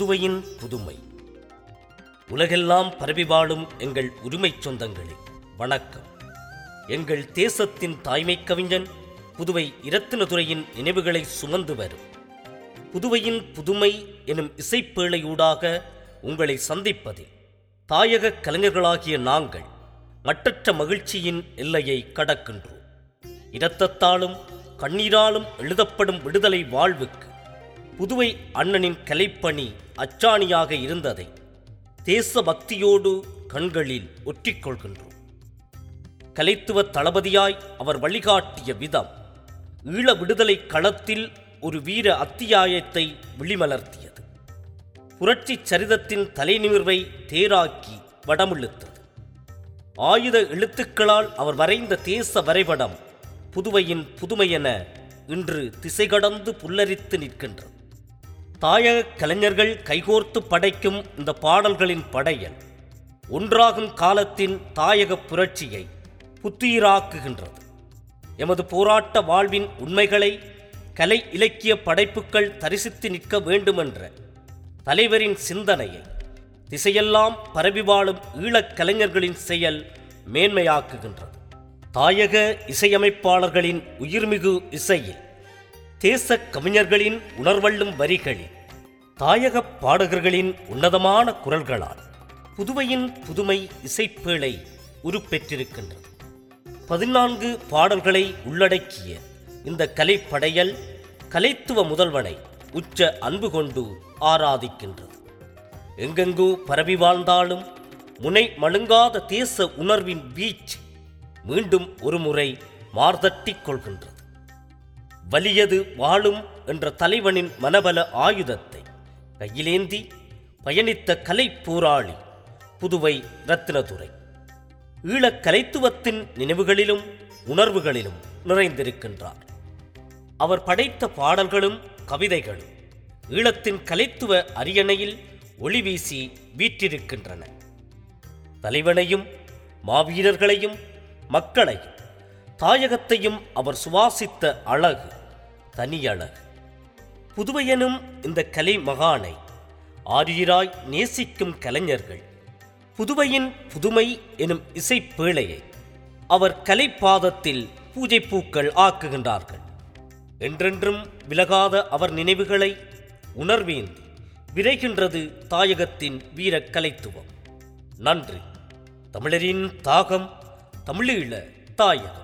புதுவையின் புதுமை உலகெல்லாம் பரவி வாழும் எங்கள் உரிமைச் சொந்தங்களே வணக்கம் எங்கள் தேசத்தின் தாய்மை கவிஞன் புதுவை இரத்தினதுரையின் நினைவுகளை சுமந்து வரும் புதுவையின் புதுமை எனும் இசைப்பேழையூடாக உங்களை சந்திப்பதில் தாயக கலைஞர்களாகிய நாங்கள் மட்டற்ற மகிழ்ச்சியின் எல்லையை கடக்கின்றோம் இரத்தத்தாலும் கண்ணீராலும் எழுதப்படும் விடுதலை வாழ்வுக்கு புதுவை அண்ணனின் கலைப்பணி அச்சாணியாக இருந்ததை தேச பக்தியோடு கண்களில் ஒற்றிக்கொள்கின்றோம் கலைத்துவ தளபதியாய் அவர் வழிகாட்டிய விதம் ஈழ விடுதலை களத்தில் ஒரு வீர அத்தியாயத்தை விழிமலர்த்தியது புரட்சி சரிதத்தின் தலைநிமிர்வை தேராக்கி வடமிழுத்தது ஆயுத எழுத்துக்களால் அவர் வரைந்த தேச வரைபடம் புதுவையின் புதுமையென இன்று திசை கடந்து புல்லரித்து நிற்கின்றது தாயக கலைஞர்கள் கைகோர்த்து படைக்கும் இந்த பாடல்களின் படையல் ஒன்றாகும் காலத்தின் தாயக புரட்சியை புத்துயிராக்குகின்றது எமது போராட்ட வாழ்வின் உண்மைகளை கலை இலக்கிய படைப்புகள் தரிசித்து நிற்க வேண்டுமென்ற தலைவரின் சிந்தனையை திசையெல்லாம் பரவி வாழும் ஈழக் கலைஞர்களின் செயல் மேன்மையாக்குகின்றது தாயக இசையமைப்பாளர்களின் உயிர்மிகு இசையில் தேச கவிஞர்களின் உணர்வள்ளும் வரிகளில் தாயக பாடகர்களின் உன்னதமான குரல்களால் புதுவையின் புதுமை இசைப்பேழை உருப்பெற்றிருக்கின்றது பதினான்கு பாடல்களை உள்ளடக்கிய இந்த கலைப்படையல் கலைத்துவ முதல்வனை உச்ச அன்பு கொண்டு ஆராதிக்கின்றது எங்கெங்கோ பரவி வாழ்ந்தாலும் முனை மழுங்காத தேச உணர்வின் வீச்சு மீண்டும் ஒருமுறை மார்தட்டிக் கொள்கின்றது வலியது வாழும் என்ற தலைவனின் மனபல ஆயுதத்தை கையிலேந்தி பயணித்த கலை போராளி புதுவை ரத்தினதுரை ஈழக் கலைத்துவத்தின் நினைவுகளிலும் உணர்வுகளிலும் நிறைந்திருக்கின்றார் அவர் படைத்த பாடல்களும் கவிதைகளும் ஈழத்தின் கலைத்துவ அரியணையில் ஒளி வீசி வீற்றிருக்கின்றன தலைவனையும் மாவீரர்களையும் மக்களையும் தாயகத்தையும் அவர் சுவாசித்த அழகு தனியழகு புதுவையெனும் இந்த கலை மகானை ஆரியராய் நேசிக்கும் கலைஞர்கள் புதுவையின் புதுமை எனும் இசைப்பேழையை அவர் கலைப்பாதத்தில் பூஜை பூக்கள் ஆக்குகின்றார்கள் என்றென்றும் விலகாத அவர் நினைவுகளை உணர்வேந்தி விரைகின்றது தாயகத்தின் வீரக் கலைத்துவம் நன்றி தமிழரின் தாகம் தமிழீழ தாயகம்